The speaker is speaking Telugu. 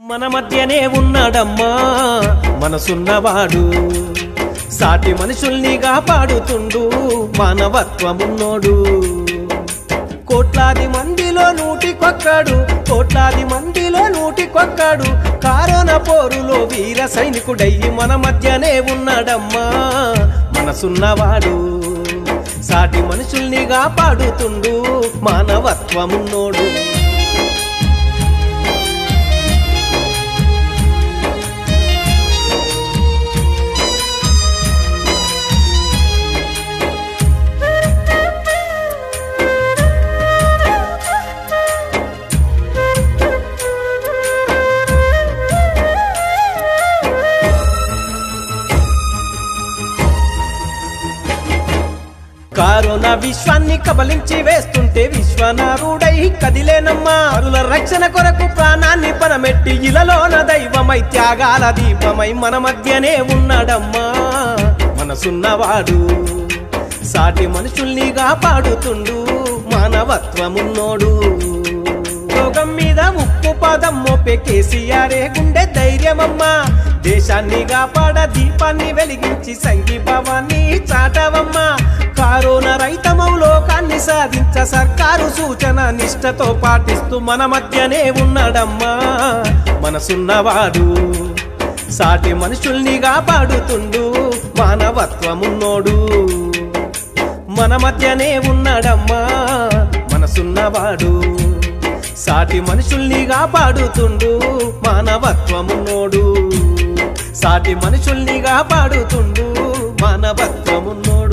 మన మధ్యనే ఉన్నాడమ్మా మనసున్నవాడు సాటి మనుషుల్ని కాపాడుతుండు మానవత్వమున్నోడు కోట్లాది మందిలో నూటికొక్కడు కోట్లాది మందిలో నూటికొక్కడు కారోనా పోరులో వీర సైనికుడయ్యి మన మధ్యనే ఉన్నాడమ్మా మనసున్నవాడు సాటి మనుషుల్ని కాపాడుతుండు మానవత్వమున్నోడు కరోనా విశ్వాన్ని కబలించి వేస్తుంటే విశ్వనారుడై కదిలేనమ్మా అరుల రక్షణ కొరకు ప్రాణాన్ని పరమెట్టి ఇలలోన దైవమై త్యాగాల దీపమై మన మధ్యనే ఉన్నాడమ్మా మనసున్నవాడు సాటి మనుషుల్ని కాపాడుతుండు మానవత్వమున్నోడు రోగం మీద ఉప్పు పదం మోపే కేసీఆరే గుండె ధైర్యమమ్మా దేశాన్ని కాపాడ దీపాన్ని వెలిగించి సంఘీభావాన్ని చాటవమ్మా కరోనా రైతమం లోకాన్ని సాధించ సర్కారు సూచన నిష్టతో పాటిస్తూ మన మధ్యనే ఉన్నాడమ్మా మనసున్నవాడు సాటి మనుషుల్ని కాపాడుతుండు మానవత్వమున్నోడు మన మధ్యనే ఉన్నాడమ్మా మనసున్నవాడు సాటి మనుషుల్ని కాపాడుతుండు మానవత్వమున్నోడు సాటి మనుషుల్ని కాపాడుతుండు మానవత్వమున్నోడు